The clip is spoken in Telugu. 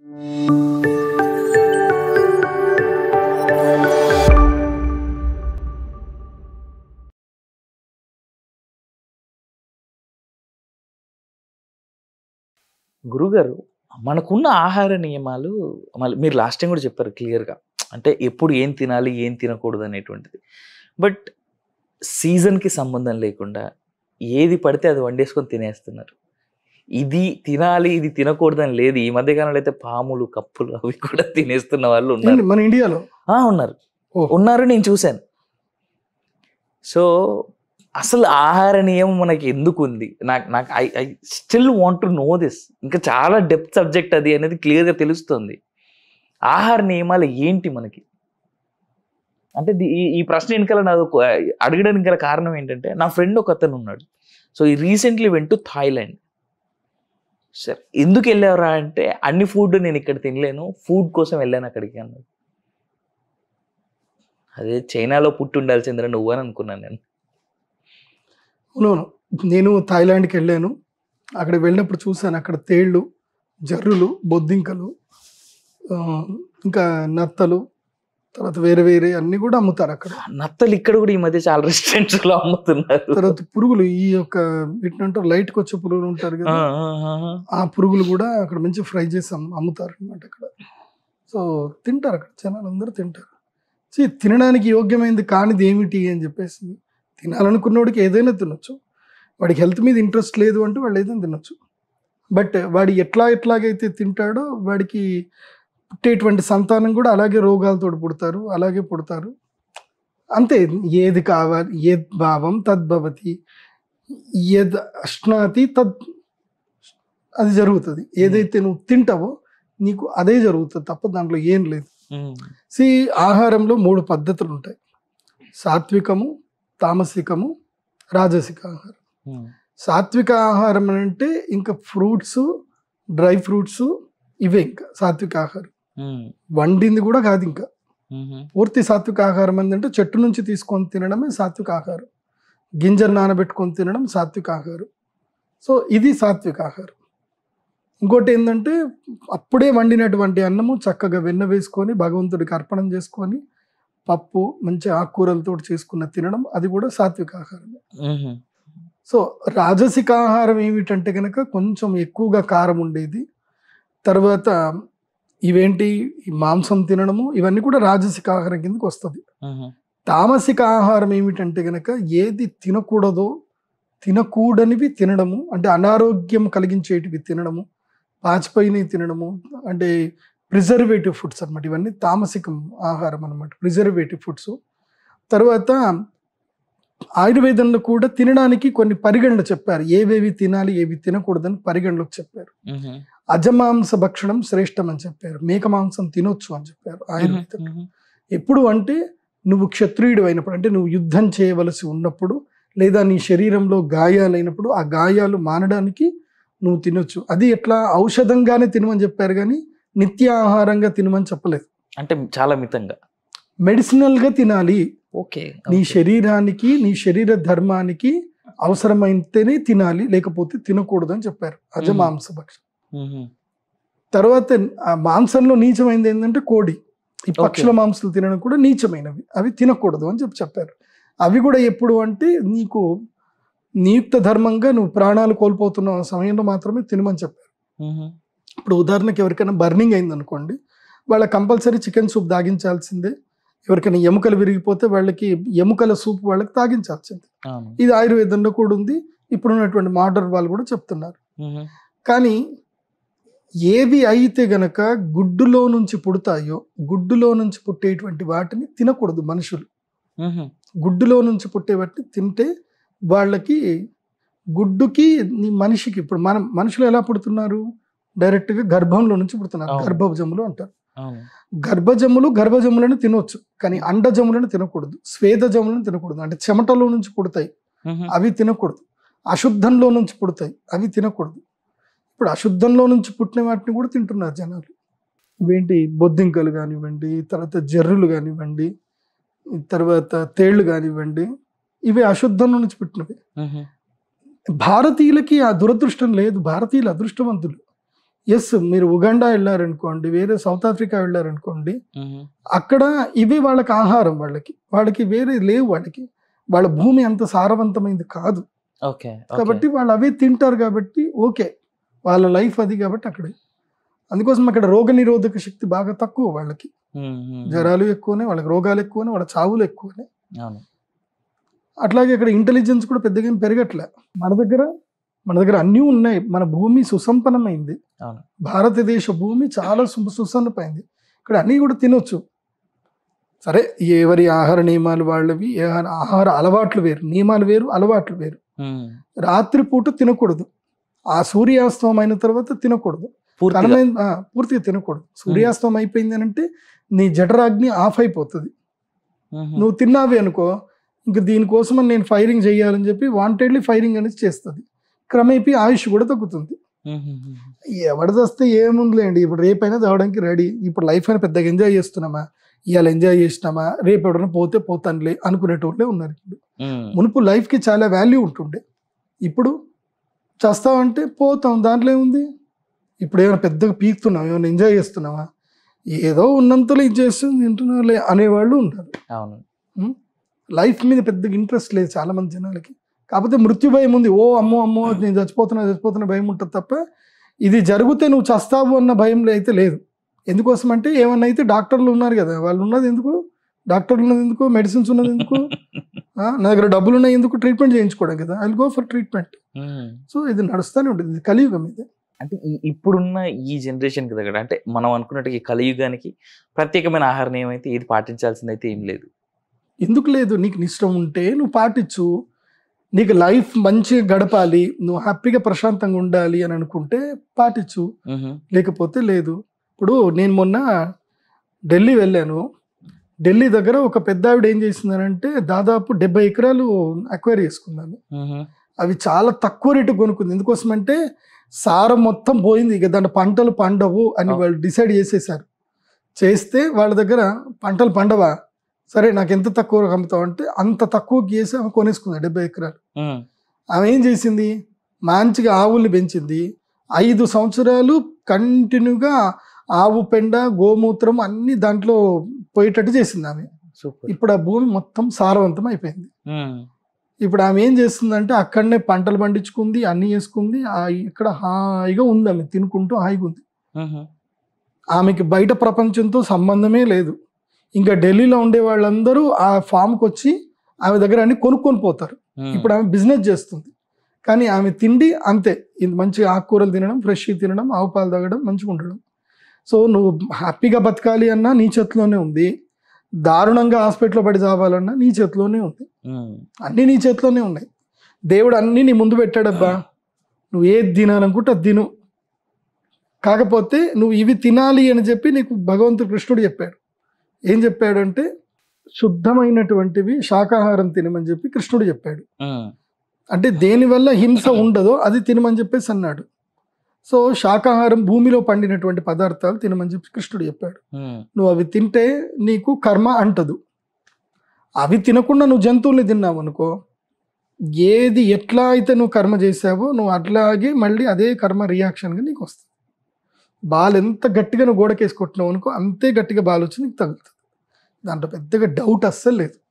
గురుగారు మనకున్న ఆహార నియమాలు మళ్ళీ మీరు లాస్ట్ టైం కూడా చెప్పారు క్లియర్గా అంటే ఎప్పుడు ఏం తినాలి ఏం తినకూడదు అనేటువంటిది బట్ సీజన్కి సంబంధం లేకుండా ఏది పడితే అది వండేసుకొని తినేస్తున్నారు ఇది తినాలి ఇది తినకూడదని లేదు ఈ మధ్యకాలంలో అయితే పాములు కప్పులు అవి కూడా తినేస్తున్న వాళ్ళు ఉన్నారు ఏంటి మన ఇండియాలో ఆ, ఉన్నారు ఓ. ఉన్నారు నేను చూశాను సో అసలు ఆహార నియమం మనకి ఎందుకు ఉంది నాకు నాకు I I still want to know this ఇంకా చాలా డెప్త్ సబ్జెక్ట్ అది అనేది క్లియర్గా తెలుస్తుంది ఆహార నియమాలు ఏంటి మనకి అంటే ది- ఈ ఈ ప్రశ్న వెనకాల నాకు ఒక- అడగడానికి గల కారణం ఏంటంటే నా ఫ్రెండ్ ఒక అతను ఉన్నాడు సో ఈ రీసెంట్లీ వెంట్ టు థాయిలాండ్ సరే ఎందుకు వెళ్ళారా అంటే అన్ని ఫుడ్ నేను ఇక్కడ తినలేను ఫుడ్ కోసం వెళ్ళాను అక్కడికి అన్నాడు అదే చైనాలో పుట్టి ఉండాల్సిందిరా నువ్వు అని అనుకున్నాను నేను అవునవును నేను థాయిలాండ్కి వెళ్ళాను అక్కడ వెళ్ళినప్పుడు చూశాను అక్కడ తేళ్ళు జర్రులు బొద్దింకలు ఆ, ఇంకా నత్తలు తర్వాత వేరే వేరే అన్ని కూడా అమ్ముతారు అక్కడ నత్తలు ఇక్కడ కూడా ఈ మధ్య చాలా రెస్టారెంట్స్ లో అమ్ముతున్నారు తర్వాత పురుగులు ఈ యొక్క ఏంటంటే లైట్కి వచ్చే పురుగులు ఉంటారు ఆ, కదా ఆ, ఆ, ఆ. ఆ పురుగులు కూడా అక్కడ మంచి ఫ్రై చేసి అమ్- అమ్ముతారు అనమాట అక్కడ సో తింటారు అక్కడ జనాలు అందరూ తింటారు See, తినడానికి యోగ్యమైనది కానిది ఏమిటి అని చెప్పేసి తినాలనుకున్నవాడికి ఏదైనా తినొచ్చు వాడికి హెల్త్ మీద ఇంట్రెస్ట్ లేదు అంటే వాళ్ళు ఏదైనా తినొచ్చు బట్ వాడు ఎట్లా ఎట్లాగైతే తింటాడో వాడికి పుట్టేటువంటి సంతానం కూడా అలాగే రోగాలతో పుడతారు అలాగే పుడతారు అంతే ఏది కావాలి ఏద్ భావం తద్భవతి ఏద్ అశ్నాతి తద్ అది జరుగుతుంది ఏదైతే నువ్వు తింటావో నీకు అదే జరుగుతుంది తప్ప దాంట్లో ఏం లేదు ఉమ్, సి ఆహారంలో మూడు పద్ధతులు ఉంటాయి సాత్వికము తామసికము రాజసిక ఆహారం ఉమ్, సాత్విక ఆహారం అంటే ఇంకా ఫ్రూట్స్ డ్రై ఫ్రూట్స్ ఇవే ఇంకా సాత్విక ఆహారం ఉమ్, వండింది కూడా కాదు ఇంకా ఉమ్, పూర్తి సాత్విక ఆహారం ఏంటంటే చెట్టు నుంచి తీసుకొని తినడమే సాత్విక ఆహారం గింజలు నానబెట్టుకొని తినడం సాత్విక ఆహారం సో ఇది సాత్విక ఆహారం ఇంకోటి ఏంటంటే అప్పుడే వండినటువంటి అన్నము చక్కగా వెన్న వేసుకొని భగవంతుడికి అర్పణం చేసుకొని పప్పు మంచి ఆకుకూరలతో చేసుకున్న తినడం అది కూడా సాత్విక ఆహారం ఉమ్, సో రాజసిక ఆహారం ఏమిటంటే కనుక కొంచెం ఎక్కువగా కారం ఉండేది తర్వాత ఇవేంటి ఈ మాంసం తినడము ఇవన్నీ కూడా రాజసిక ఆహారం కిందకి వస్తుంది ఉమ్, తామసిక ఆహారం ఏమిటంటే కనుక ఏది తినకూడదో తినకూడనివి తినడము అంటే అనారోగ్యం కలిగించేటివి తినడము పాచిపోయినవి తినడము అంటే ప్రిజర్వేటివ్ ఫుడ్స్ అన్నమాట ఇవన్నీ తామసికం ఆహారం అన్నమాట ప్రిజర్వేటివ్ ఫుడ్స్ తర్వాత ఆయుర్వేదంలో కూడా తినడానికి కొన్ని పరిగణలు చెప్పారు ఏవేవి తినాలి ఏవి తినకూడదని పరిగణలకు చెప్పారు ఉమ్, అజమాంస భక్షణం శ్రేష్టం అని చెప్పారు మేక మాంసం తినొచ్చు అని చెప్పారు ఆయుర్వేదం ఉమ్, ఎప్పుడు అంటే నువ్వు క్షత్రియుడు అయినప్పుడు అంటే నువ్వు యుద్ధం చేయవలసి ఉన్నప్పుడు లేదా నీ శరీరంలో గాయాలైనప్పుడు ఆ గాయాలు మానడానికి నువ్వు తినొచ్చు అది ఎట్లా ఔషధంగానే తినమని చెప్పారు కానీ నిత్య ఆహారంగా తినమని చెప్పలేదు అంటే చాలా మితంగా మెడిసినల్ గా తినాలి ఓకే నీ ఓకే. శరీరానికి నీ శరీర ధర్మానికి అవసరమైతేనే తినాలి లేకపోతే తినకూడదు అని చెప్పారు అజమాంస భక్షం ఉమ్, తర్వాత ఆ మాంసంలో నీచమైనది ఏంటంటే కోడి ఈ పక్షుల మాంసాలు తినడం కూడా నీచమైనవి అవి తినకూడదు అని చెప్పి చెప్పారు అవి కూడా ఎప్పుడు అంటే నీకు నియుక్త ధర్మంగా నువ్వు ప్రాణాలు కోల్పోతున్న సమయంలో మాత్రమే తినమని చెప్పారు ఉమ్, ఇప్పుడు ఉదాహరణకి ఎవరికైనా బర్నింగ్ అయింది అనుకోండి వాళ్ళ కంపల్సరీ చికెన్ సూప్ తాగించాల్సిందే ఎవరికైనా ఎముకలు విరిగిపోతే వాళ్ళకి ఎముకల సూప్ వాళ్ళకి తాగించాల్సిందే అవును. ఇది ఆయుర్వేదంలో కూడా ఉంది ఇప్పుడు ఉన్నటువంటి మోడర్న్ వాళ్ళు కూడా చెప్తున్నారు ఉమ్, కానీ ఏవి అయితే గనక గుడ్డులో నుంచి పుడతాయో గుడ్డులో నుంచి పుట్టేటువంటి వాటిని తినకూడదు మనుషులు ఉమ్, గుడ్డులో నుంచి పుట్టే వాటిని తింటే వాళ్ళకి గుడ్డుకి నీ మనిషికి ఇప్పుడు మనం మనుషులు ఎలా పుడుతున్నారు డైరెక్ట్గా గర్భంలో నుంచి పుడుతున్నారు అవును. గర్భజములు అంటారు అవును. గర్భజములు గర్భజములను తినొచ్చు కానీ అండజములను తినకూడదు స్వేదజములను తినకూడదు అంటే చెమటలో నుంచి పుడతాయి ఉమ్, అవి తినకూడదు అశుద్ధంలో నుంచి పుడతాయి అవి తినకూడదు ఇప్పుడు అశుద్ధంలో నుంచి పుట్టిన వాటిని కూడా తింటున్నారు జనాలు ఇవేంటి బొద్దింకలు కానివ్వండి తర్వాత జర్రులు కానివ్వండి తర్వాత తేళ్లు కానివ్వండి ఇవి అశుద్ధంలో నుంచి పుట్టినవి ఉమ్, భారతీయులకి ఆ దురదృష్టం లేదు భారతీయులు అదృష్టవంతులు ఎస్ మీరు ఉగాండా వెళ్ళారనుకోండి వేరే సౌత్ ఆఫ్రికా వెళ్ళారనుకోండి మ్మ్. అక్కడ ఇవే వాళ్ళకి ఆహారం వాళ్ళకి వాళ్ళకి వేరే లేవు వాళ్ళకి వాళ్ళ భూమి అంత సారవంతమైంది కాదు ఓకే కాబట్టి వాళ్ళు అవే తింటారు కాబట్టి ఓకే వాళ్ళ లైఫ్ అది కాబట్టి అక్కడే అందుకోసం అక్కడ రోగ నిరోధక శక్తి బాగా తక్కువ వాళ్ళకి మ్మ్. మ్మ్. జ్వరాలు ఎక్కువనే వాళ్ళకి రోగాలు ఎక్కువనే వాళ్ళ చావులు ఎక్కువనే అవును అట్లాగే ఇక్కడ ఇంటెలిజెన్స్ కూడా పెద్దగా ఏం పెరగట్లే మన దగ్గర మన దగ్గర అన్నీ ఉన్నాయి మన భూమి సుసంపన్నమైంది అవును. భారతదేశ భూమి చాలా సు- సుసంపన్నమైంది ఇక్కడ అన్నీ కూడా తినొచ్చు సరే ఎవరి ఆహార నియమాలు వాళ్ళవి ఏ ఆహార అలవాట్లు వేరు నియమాలు వేరు అలవాట్లు వేరు మ్మ్. రాత్రిపూట తినకూడదు ఆ సూర్యాస్తమం అయిన తర్వాత తినకూడదు పూర్తిగా కనమైన ఆ, పూర్తిగా తినకూడదు సూర్యాస్తమం అయిపోయింది అని అంటే నీ జఠరాగ్ని ఆఫ్ అయిపోతుంది మ్మ్. నువ్వు తిన్నావి అనుకో ఇంక దీనికోసం నేను ఫైరింగ్ చేయాలని చెప్పి వాంటెడ్లీ ఫైరింగ్ అనేది చేస్తుంది క్రమేపీ ఆయుష్ కూడా తగ్గుతుంది మ్మ్. మ్మ్. ఎవడు వస్తే ఏముందిలేండి ఇప్పుడు రేపైనా చదవడానికి రెడీ ఇప్పుడు లైఫ్ అయినా పెద్దగా ఎంజాయ్ చేస్తున్నామా ఇవాళ ఎంజాయ్ చేసినామా రేపు ఎవడన్నా పోతే పోతానులే అనుకునేటోళ్ళే ఉన్నారు ఇప్పుడు మ్మ్. మునుపు లైఫ్కి చాలా వాల్యూ ఉంటుండే ఇప్పుడు చేస్తావంటే పోతాం దాంట్లో ఏముంది ఇప్పుడు ఏమైనా పెద్దగా పీకుతున్నాం ఏమైనా ఎంజాయ్ చేస్తున్నావా ఏదో ఉన్నంతలో ఇది చేస్తుంది తింటున్నాలే అనేవాళ్ళు ఉంటారు అవును లైఫ్ మీద పెద్దగా ఇంట్రెస్ట్ లేదు చాలా మంది జనాలకి కాకపోతే మృత్యు భయం ఉంది ఓ అమ్మో అమ్మో నేను చచ్చిపోతున్నా చచ్చిపోతున్నా భయం ఉంటుంది తప్ప ఇది జరిగితే నువ్వు చస్తావు అన్న భయం అయితే లేదు ఎందుకోసం అంటే ఏమన్నా అయితే డాక్టర్లు ఉన్నారు కదా వాళ్ళు ఉన్నది ఎందుకు డాక్టర్లు ఉన్నది ఎందుకు మెడిసిన్స్ ఉన్నది ఎందుకు ఆ, నా దగ్గర డబ్బులు ఉన్నాయి ఎందుకు ట్రీట్మెంట్ చేయించుకోవడం కదా I go for treatment hmm. So ఇది నడుస్తూనే ఉంటుంది ఇది కలియుగం ఇది అంటే ఈ- ఇప్పుడున్న ఈ జనరేషన్ కి దగ్గర అంటే మనం అనుకున్నట్టు ఈ కలియుగానికి ప్రత్యేకమైన ఆహార నియమం అయితే ఏది పాటించాల్సింది అయితే ఏం లేదు ఎందుకు లేదు నీకు ఇష్టం ఉంటే నువ్వు పాటించు నీకు లైఫ్ మంచిగా గడపాలి నువ్వు హ్యాపీగా ప్రశాంతంగా ఉండాలి అని అనుకుంటే పాటించు మ్మ్. లేకపోతే లేదు ఇప్పుడు నేను మొన్న ఢిల్లీ వెళ్ళాను ఢిల్లీ దగ్గర ఒక పెద్ద ఆవిడ ఏం చేసిందనంటే దాదాపు డెబ్బై ఎకరాలు అక్వైర్ చేసుకున్నాను మ్మ్. అవి చాలా తక్కువ రేటు కొనుక్కుంది ఎందుకోసమంటే సారం మొత్తం పోయింది ఇక దాంట్లో పంటలు పండవు అని వాళ్ళు డిసైడ్ చేసేసారు చేస్తే వాళ్ళ దగ్గర పంటలు పండవా సరే నాకు ఎంత తక్కువ అమ్ముతావు అంటే అంత తక్కువకి చేసి ఆమె కొనేసుకుంది డెబ్బై ఎకరాలు మ్మ్. ఆమె ఏం చేసింది మంచిగా ఆవుల్ని పెంచింది ఐదు సంవత్సరాలు కంటిన్యూగా ఆవు పెండ గోమూత్రం అన్ని దాంట్లో పోయేటట్టు చేసింది ఆమె సూపర్ ఇప్పుడు ఆ భూమి మొత్తం సారవంతం అయిపోయింది మ్మ్. ఇప్పుడు ఆమె ఏం చేస్తుందంటే అక్కడనే పంటలు పండించుకుంది అన్ని చేసుకుంది ఆ ఇక్కడ హాయిగా ఉంది ఆమె తినుకుంటూ హాయిగా ఉంది మ్మ్. ఆమెకి బయట ప్రపంచంతో సంబంధమే లేదు ఇంకా ఢిల్లీలో ఉండే వాళ్ళందరూ ఆ ఫామ్కి వచ్చి ఆమె దగ్గర అన్ని కొనుక్కొని పోతారు మ్మ్. ఇప్పుడు ఆమె బిజినెస్ చేస్తుంది కానీ ఆమె తిండి అంతే ఇది మంచిగా ఆకుకూరలు తినడం ఫ్రెష్ తినడం ఆవు పాలు తాగడం మంచిగా ఉండడం సో నువ్వు హ్యాపీగా బతకాలి అన్నా నీ చేతిలోనే ఉంది దారుణంగా హాస్పిటల్లో పడి చావాలన్నా నీ చేతిలోనే ఉంది మ్మ్. అన్నీ నీ చేతిలోనే ఉన్నాయి దేవుడు అన్నీ నీ ముందు పెట్టాడబ్బా నువ్వు ఏది తినాలనుకుంటే అది తిను కాకపోతే నువ్వు ఇవి తినాలి అని చెప్పి నీకు భగవంతుడు కృష్ణుడు చెప్పాడు ఏం చెప్పాడంటే శుద్ధమైనటువంటివి శాకాహారం తినమని చెప్పి కృష్ణుడు చెప్పాడు మ్మ్. అంటే దేనివల్ల హింస ఉండదో అది తినమని చెప్పేసి అన్నాడు సో శాకాహారం భూమిలో పండినటువంటి పదార్థాలు తినమని చెప్పి కృష్ణుడు చెప్పాడు మ్మ్. నువ్వు అవి తింటే నీకు కర్మ అంటదు అవి తినకుండా నువ్వు జంతువుల్ని తిన్నావు అనుకో ఏది ఎట్లా అయితే నువ్వు కర్మ చేసావో నువ్వు అట్లాగే మళ్ళీ అదే కర్మ రియాక్షన్గా నీకు వస్తుంది బాల్ ఎంత గట్టిగా నువ్వు గోడకేసి కొట్టినావు అనుకో అంతే గట్టిగా బాల్ వచ్చి నీకు తగులుతుంది దాంట్లో పెద్దగా డౌట్ అస్సలు లేదు